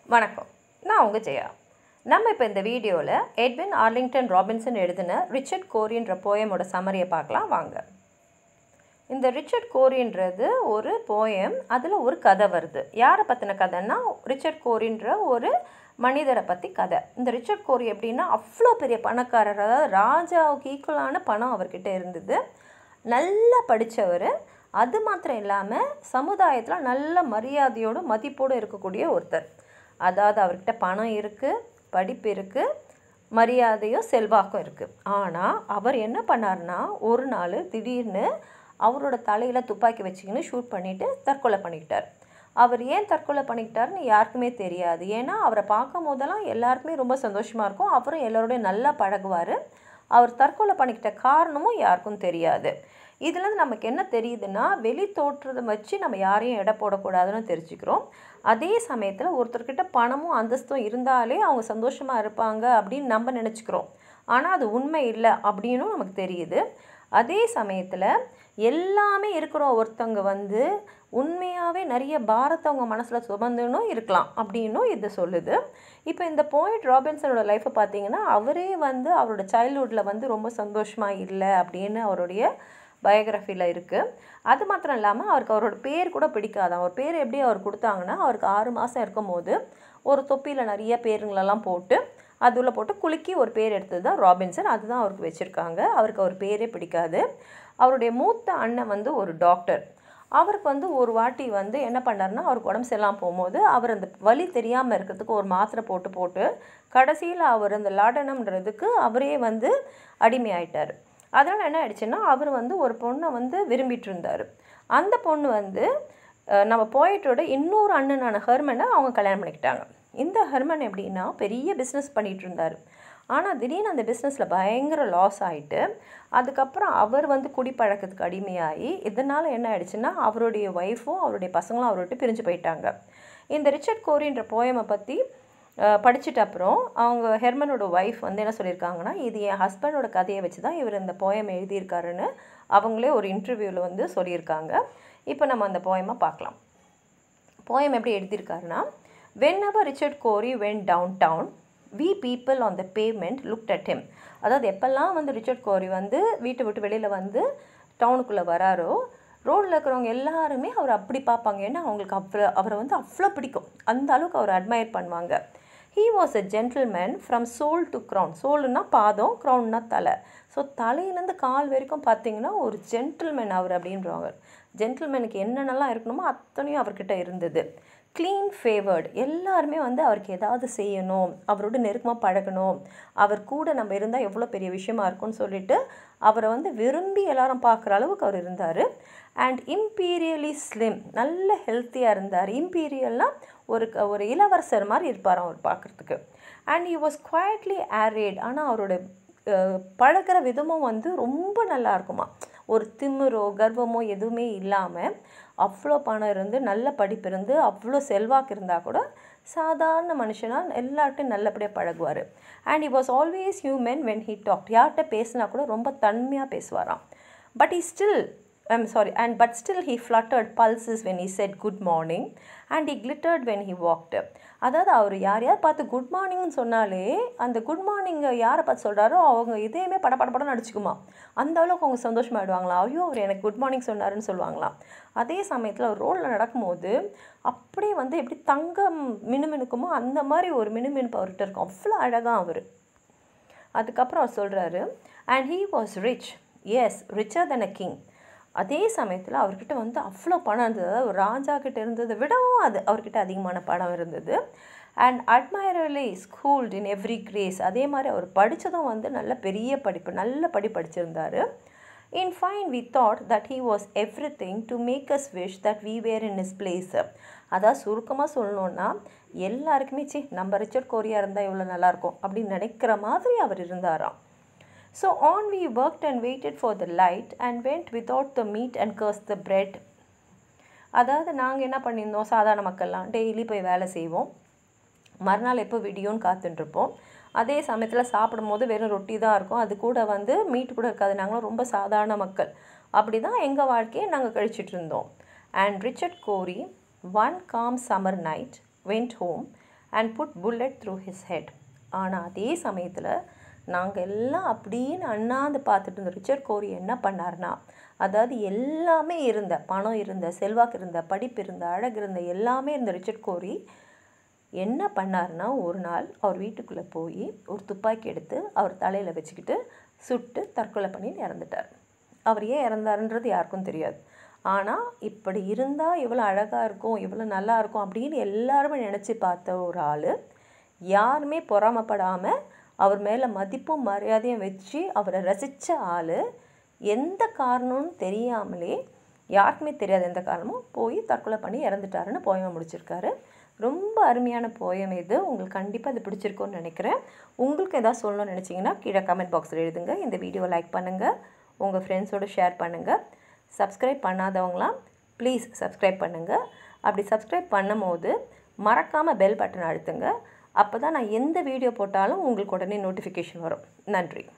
வணக்கம் நான் உங்கள் ஜெயா நம்ம இப்போ இந்த வீடியோவில் எட்வின் ஆர்லிங்டன் ராபின்சன் எழுதின ரிச்சர்ட் கோரின்ற போயமோட சம்மரியை பார்க்கலாம் வாங்க இந்த ரிச்சர்ட் கோரின்றது ஒரு போயம் அதில் ஒரு கதை வருது யாரை பற்றின கதைன்னா ரிச்சர்ட் கோரின்ற ஒரு மனிதரை பற்றி கதை இந்த ரிச்சர்ட் கோரி எப்படின்னா அவ்வளோ பெரிய பணக்காரர் அதாவது ராஜாவுக்கு ஈக்குவலான பணம் அவர்கிட்ட இருந்தது நல்லா படித்தவர் அது மாத்திரம் இல்லாமல் சமுதாயத்தில் நல்ல மரியாதையோடு மதிப்போடு இருக்கக்கூடிய ஒருத்தர் அதாவது அவர்கிட்ட பணம் இருக்குது படிப்பு இருக்குது மரியாதையும் செல்வாக்கும் இருக்குது ஆனால் அவர் என்ன பண்ணார்னா ஒரு நாள் திடீர்னு அவரோட தலையில் துப்பாக்கி வச்சுக்கின்னு ஷூட் பண்ணிவிட்டு தற்கொலை பண்ணிக்கிட்டார் அவர் ஏன் தற்கொலை பண்ணிக்கிட்டாருன்னு யாருக்குமே தெரியாது ஏன்னா அவரை பார்க்கும் போதெல்லாம் எல்லாருக்குமே ரொம்ப சந்தோஷமாக இருக்கும் அவரும் எல்லோரோடையும் நல்லா பழகுவார் அவர் தற்கொலை பண்ணிக்கிட்ட காரணமும் யாருக்கும் தெரியாது இதுலேருந்து நமக்கு என்ன தெரியுதுன்னா வெளி தோற்றத்தை வச்சு நம்ம யாரையும் எடை போடக்கூடாதுன்னு தெரிஞ்சுக்கிறோம் அதே சமயத்தில் ஒருத்தர்கிட்ட பணமும் அந்தஸ்தும் இருந்தாலே அவங்க சந்தோஷமாக இருப்பாங்க அப்படின்னு நம்ம நினச்சிக்கிறோம் ஆனால் அது உண்மை இல்லை அப்படின்னும் நமக்கு தெரியுது அதே சமயத்தில் எல்லாமே இருக்கிற ஒருத்தவங்க வந்து உண்மையாகவே நிறைய பாரத்தை அவங்க மனசில் சுமந்துன்னும் இருக்கலாம் அப்படின்னும் இது சொல்லுது இப்போ இந்த போயிட் ராபின்சனோட லைஃப்பை பார்த்தீங்கன்னா அவரே வந்து அவரோட சைல்ட்ஹுட்டில் வந்து ரொம்ப சந்தோஷமாக இல்லை அப்படின்னு அவருடைய பயோகிராஃபியில் இருக்குது அது மாத்திரம் இல்லாமல் அவருக்கு அவரோட பேர் கூட பிடிக்காது அவர் பேர் எப்படி அவர் கொடுத்தாங்கன்னா அவருக்கு ஆறு மாதம் இருக்கும்போது ஒரு தொப்பியில் நிறைய பேருங்களெல்லாம் போட்டு அது உள்ள போட்டு குலுக்கி ஒரு பேர் எடுத்தது தான் ராபின்சன் அதுதான் அவருக்கு வச்சுருக்காங்க அவருக்கு அவர் பேரே பிடிக்காது அவருடைய மூத்த அண்ணன் வந்து ஒரு டாக்டர் அவருக்கு வந்து ஒரு வாட்டி வந்து என்ன பண்ணார்னா அவருக்கு உடம்பு சரியில்லாமல் போகும்போது அவர் அந்த வலி தெரியாமல் இருக்கிறதுக்கு ஒரு மாத்திரை போட்டு போட்டு கடைசியில் அவர் அந்த லாடனம்ன்றதுக்கு அவரே வந்து அடிமையாயிட்டார் அதனால் என்ன ஆயிடுச்சுன்னா அவர் வந்து ஒரு பொண்ணை வந்து விரும்பிட்டு இருந்தார் அந்த பொண்ணு வந்து நம்ம போயிட்டோட இன்னொரு அண்ணனான ஹெர்மனை அவங்க கல்யாணம் பண்ணிக்கிட்டாங்க இந்த ஹெர்மன் எப்படின்னா பெரிய பிஸ்னஸ் பண்ணிகிட்டு இருந்தார் ஆனால் திடீர்னு அந்த பிஸ்னஸில் பயங்கர லாஸ் ஆகிட்டு அதுக்கப்புறம் அவர் வந்து குடிப்பழக்கத்துக்கு அடிமையாகி இதனால் என்ன ஆயிடுச்சுன்னா அவருடைய ஒய்ஃபும் அவருடைய பசங்களும் அவரை விட்டு பிரிஞ்சு போயிட்டாங்க இந்த ரிச்சர்ட் கோரின்ற போயமை பற்றி படிச்சுட்டு அப்புறம் அவங்க ஹெர்மனோட ஒய்ஃப் வந்து என்ன சொல்லியிருக்காங்கன்னா இது என் ஹஸ்பண்டோட கதையை வச்சு தான் இவர் இந்த போயம் எழுதியிருக்காருன்னு அவங்களே ஒரு இன்டர்வியூவில் வந்து சொல்லியிருக்காங்க இப்போ நம்ம அந்த போயமாக பார்க்கலாம் போயம் எப்படி எழுதியிருக்காருன்னா whenever Richard Cory went down town we people on the pavement looked at him அதாவது எப்போல்லாம் வந்து ரிச்சர்ட் கோரி வந்து வீட்டை விட்டு வெளியில் வந்து டவுனுக்குள்ளே வராரோ ரோட்டில் இருக்கிறவங்க எல்லாருமே அவர் அப்படி பார்ப்பாங்க ஏன்னா அவங்களுக்கு அவ்வளோ அவரை வந்து அவ்வளோ பிடிக்கும் அந்த அளவுக்கு அவர் அட்மையர் பண்ணுவாங்க he was a gentleman from sole to crown சோல்னா பாதம் க்ரௌன்னா தலை ஸோ தலையிலேருந்து கால் வரைக்கும் பார்த்தீங்கன்னா ஒரு ஜென்டில்மேன் அவர் அப்படின்றவங்க ஜென்டில்மேனுக்கு என்னென்னலாம் இருக்கணுமோ அத்தனையும் அவர்கிட்ட இருந்தது க்ளீன் ஃபேவர்டு எல்லாருமே வந்து அவருக்கு ஏதாவது செய்யணும் அவரோட நெருக்கமாக பழகணும் அவர் கூட நம்ம இருந்தால் எவ்வளோ பெரிய விஷயமா இருக்கும்னு சொல்லிட்டு அவரை வந்து விரும்பி எல்லாரும் பார்க்குற அளவுக்கு அவர் இருந்தார் அண்ட் இம்பீரியலி ஸ்லிம் நல்ல ஹெல்த்தியாக இருந்தார் இம்பீரியல்னால் ஒரு ஒரு இளவரசர் மாதிரி இருப்பார் அவர் பார்க்குறதுக்கு and he was quietly arrayed ஆனால் அவரோட பழகிற விதமும் வந்து ரொம்ப நல்லா இருக்குமா ஒரு திமிரோ கர்வமோ எதுவுமே இல்லாமல் அவ்வளோ பணம் இருந்து நல்ல படிப்பு இருந்து அவ்வளோ செல்வாக்கு இருந்தால் கூட சாதாரண மனுஷனாக எல்லார்ட்டையும் நல்லபடியாக பழகுவார் and he was always human when he talk யார்கிட்ட பேசினா கூட ரொம்ப தன்மையாக பேசுவாராம் but he still I'm sorry and but still he fluttered pulses when he said good morning and he glittered when he walked அதாவது அவர் யார் யார் பார்த்து குட் மார்னிங்னு சொன்னாலே அந்த குட் மார்னிங்கை யாரை பார்த்து சொல்கிறாரோ அவங்க இதையுமே பட பட படம் நடிச்சுக்குமா அந்த அளவுக்கு அவங்க சந்தோஷமாயிடுவாங்களா ஐயோ அவர் எனக்கு குட் மார்னிங் சொன்னாருன்னு சொல்லுவாங்களாம் அதே சமயத்தில் அவர் ரோலில் நடக்கும்போது அப்படியே வந்து எப்படி தங்கம் மினுமினுக்குமோ அந்த மாதிரி ஒரு மினுமினுப்பு அவர்கிட்ட இருக்கும் அவ்வளோ அழகாக அவர் அதுக்கப்புறம் அவர் சொல்கிறாரு and he was rich yes richer than a king அதே சமயத்தில் அவர்கிட்ட வந்து அவ்வளோ பணம் இருந்தது அதாவது ஒரு ராஜா கிட்ட இருந்ததை விடவும் அது அவர்கிட்ட அதிகமான பணம் இருந்தது and admirably schooled in every grace அதே மாதிரி அவர் படித்ததும் வந்து நல்ல பெரிய படிப்பு நல்ல படி படிச்சிருந்தார் in fine we thought that he was everything to make us wish that we were in his place அதாவது சுருக்கமாக சொல்லணுன்னா எல்லாருக்குமே சி நம்ம ரிச்சர்ட் கோரியா இருந்தால் இவ்வளோ நல்லாயிருக்கும் அப்படின்னு நினைக்கிற மாதிரி அவர் இருந்தாராம் So on we worked and waited for the light and went without the meat and cursed the bread. அதாவது நாங்கள் என்ன பண்ணியிருந்தோம் சாதாரண மக்கள்லாம் டெய்லி போய் வேலை செய்வோம் மறுநாள் எப்போ விடியோன்னு காத்துட்ருப்போம் அதே சமயத்தில் சாப்பிடும்போது வெறும் ரொட்டி தான் இருக்கும் அது கூட வந்து மீட் கூட இருக்காது நாங்களும் ரொம்ப சாதாரண மக்கள் அப்படி தான் எங்கள் வாழ்க்கையை நாங்கள் கழிச்சிட்டு இருந்தோம் and Richard Cory one calm summer night went home and put bullet through his head ஆனால் அதே சமயத்தில் நாங்கள் எல்லாம் அப்படின்னு அண்ணாந்து பார்த்துட்டு இருந்த ரிச்சர்ட் கோரி என்ன பண்ணார்னா அதாவது எல்லாமே இருந்த பணம் இருந்த செல்வாக்கு இருந்த படிப்பு இருந்த அழகு இருந்த எல்லாமே இருந்த ரிச்சர்ட் கோரி என்ன பண்ணார்னா ஒரு நாள் அவர் வீட்டுக்குள்ளே போய் ஒரு துப்பாக்கி எடுத்து அவர் தலையில் வச்சுக்கிட்டு சுட்டு தற்கொலை பண்ணி இறந்துட்டார் அவர் ஏன் இறந்தாருன்றது யாருக்கும் தெரியாது ஆனால் இப்படி இருந்தால் இவ்வளோ அழகாக இருக்கும் இவ்வளோ நல்லா இருக்கும் அப்படின்னு எல்லாருமே நினச்சி பார்த்த ஒரு ஆள் யாருமே பொறாமப்படாமல் அவர் மேலே மதிப்பும் மரியாதையும் வச்சு அவரை ரசித்த ஆள் எந்த காரணம்னு தெரியாமலே யாருக்குமே தெரியாது எந்த காரணமும் போய் தற்கொலை பண்ணி இறந்துட்டாருன்னு போயம் முடிச்சிருக்காரு ரொம்ப அருமையான போயம் இது உங்களுக்கு கண்டிப்பாக இது பிடிச்சிருக்கும்னு நினைக்கிறேன் உங்களுக்கு எதாவது சொல்லணும்னு நினச்சிங்கன்னா கீழே கமெண்ட் பாக்ஸில் எழுதுங்க இந்த வீடியோவை லைக் பண்ணுங்கள் உங்கள் ஃப்ரெண்ட்ஸோடு ஷேர் பண்ணுங்கள் சப்ஸ்கிரைப் பண்ணாதவங்களாம் ப்ளீஸ் சப்ஸ்கிரைப் பண்ணுங்கள் அப்படி சப்ஸ்கிரைப் பண்ணும் போது மறக்காமல் பெல் பட்டன் அழுத்துங்க அப்போ தான் நான் எந்த வீடியோ போட்டாலும் உங்களுக்கு உடனே நோட்டிஃபிகேஷன் வரும் நன்றி